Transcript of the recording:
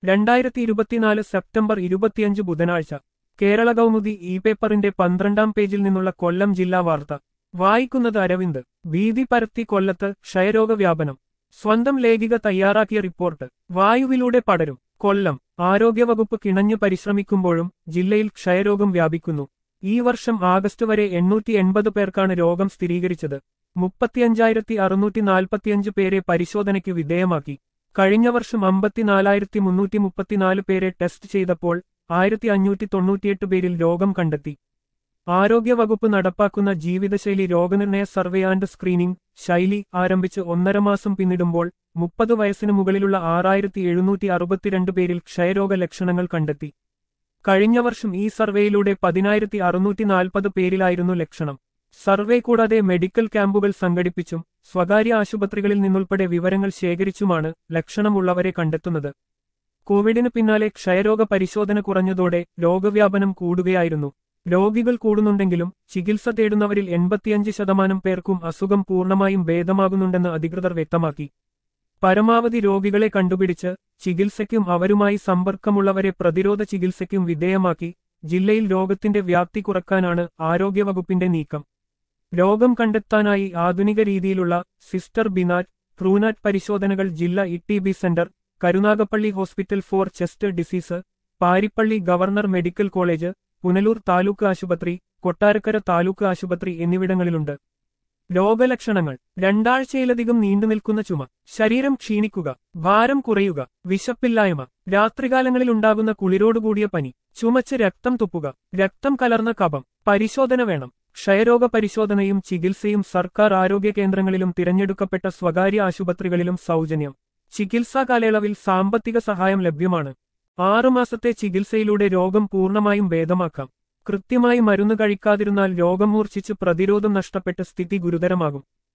രണ്ടായിരത്തി ഇരുപത്തിനാല് സെപ്റ്റംബർ ഇരുപത്തിയഞ്ച് ബുധനാഴ്ച കേരള കൗമുദി ഇ പേപ്പറിന്റെ പന്ത്രണ്ടാം പേജിൽ നിന്നുള്ള കൊല്ലം ജില്ലാ വാർത്ത വായിക്കുന്നത് അരവിന്ദ് ഭീതി പരത്തി കൊല്ലത്ത് ക്ഷയരോഗ വ്യാപനം സ്വന്തം ലേഖിക തയ്യാറാക്കിയ റിപ്പോർട്ട് വായുവിലൂടെ പടരും കൊല്ലം ആരോഗ്യവകുപ്പ് കിണഞ്ഞു പരിശ്രമിക്കുമ്പോഴും ജില്ലയിൽ ക്ഷയരോഗം വ്യാപിക്കുന്നു ഈ വർഷം ആഗസ്റ്റ് വരെ എണ്ണൂറ്റി എൺപത് പേർക്കാണ് രോഗം സ്ഥിരീകരിച്ചത് മുപ്പത്തിയഞ്ചായിരത്തി അറുന്നൂറ്റി നാൽപ്പത്തിയഞ്ച് പേരെ പരിശോധനയ്ക്ക് വിധേയമാക്കി കഴിഞ്ഞ വർഷം അമ്പത്തിനാലായിരത്തി മുന്നൂറ്റി മുപ്പത്തിനാല് പേരെ ടെസ്റ്റ് ചെയ്തപ്പോൾ ആയിരത്തി അഞ്ഞൂറ്റി തൊണ്ണൂറ്റിയെട്ട് പേരിൽ രോഗം കണ്ടെത്തി ആരോഗ്യവകുപ്പ് നടപ്പാക്കുന്ന ജീവിതശൈലി രോഗനിർണയ സർവേ ആൻഡ് സ്ക്രീനിംഗ് ശൈലി ആരംഭിച്ച് ഒന്നര മാസം പിന്നിടുമ്പോൾ മുപ്പത് വയസ്സിന് മുകളിലുള്ള ആറായിരത്തി എഴുന്നൂറ്റി അറുപത്തിരണ്ട് പേരിൽ ക്ഷയരോഗ ലക്ഷണങ്ങൾ കണ്ടെത്തി കഴിഞ്ഞ വർഷം ഈ സർവേയിലൂടെ പതിനായിരത്തി അറുന്നൂറ്റി നാൽപ്പത് പേരിലായിരുന്നു ലക്ഷണം സർവേ കൂടാതെ മെഡിക്കൽ ക്യാമ്പുകൾ സംഘടിപ്പിച്ചും സ്വകാര്യ ആശുപത്രികളിൽ നിന്നുൾപ്പെടെ വിവരങ്ങൾ ശേഖരിച്ചുമാണ് ലക്ഷണമുള്ളവരെ കണ്ടെത്തുന്നത് കോവിഡിന് പിന്നാലെ ക്ഷയരോഗ പരിശോധന കുറഞ്ഞതോടെ രോഗവ്യാപനം കൂടുകയായിരുന്നു രോഗികൾ കൂടുന്നുണ്ടെങ്കിലും ചികിത്സ തേടുന്നവരിൽ എൺപത്തിയഞ്ച് ശതമാനം പേർക്കും അസുഖം പൂർണ്ണമായും ഭേദമാകുന്നുണ്ടെന്ന് അധികൃതർ വ്യക്തമാക്കി പരമാവധി രോഗികളെ കണ്ടുപിടിച്ച് ചികിത്സയ്ക്കും അവരുമായി സമ്പർക്കമുള്ളവരെ പ്രതിരോധ ചികിത്സയ്ക്കും വിധേയമാക്കി ജില്ലയിൽ രോഗത്തിന്റെ വ്യാപ്തി കുറക്കാനാണ് ആരോഗ്യവകുപ്പിന്റെ നീക്കം രോഗം കണ്ടെത്താനായി ആധുനിക രീതിയിലുള്ള സിസ്റ്റർ ബിനാറ്റ് ട്രൂനാറ്റ് പരിശോധനകൾ ജില്ലാ E T B centre Karunagappally hospital for chest disease Parippally government medical college Punalur taluk ആശുപത്രി കൊട്ടാരക്കര താലൂക്ക് ആശുപത്രി എന്നിവിടങ്ങളിലുണ്ട് രോഗലക്ഷണങ്ങൾ രണ്ടാഴ്ചയിലധികം നീണ്ടുനിൽക്കുന്ന ചുമ ശരീരം ക്ഷീണിക്കുക ഭാരം കുറയുക വിശപ്പില്ലായ്മ രാത്രികാലങ്ങളിൽ ഉണ്ടാകുന്ന കുളിരോടുകൂടിയ പനി ചുമച്ച് രക്തം തുപ്പുക രക്തം കലർന്ന കഫം പരിശോധന വേണം ക്ഷയരോഗ പരിശോധനയും ചികിത്സയും സർക്കാർ ആരോഗ്യ കേന്ദ്രങ്ങളിലും തിരഞ്ഞെടുക്കപ്പെട്ട സ്വകാര്യ ആശുപത്രികളിലും സൗജന്യം ചികിത്സാ കാലയളവിൽ സാമ്പത്തിക സഹായം ലഭ്യമാണ് ആറുമാസത്തെ ചികിത്സയിലൂടെ രോഗം പൂർണ്ണമായും ഭേദമാക്കാം കൃത്യമായി മരുന്ന് കഴിക്കാതിരുന്നാൽ രോഗം മൂർച്ഛിച്ച് പ്രതിരോധം നഷ്ടപ്പെട്ട് സ്ഥിതി ഗുരുതരമാകും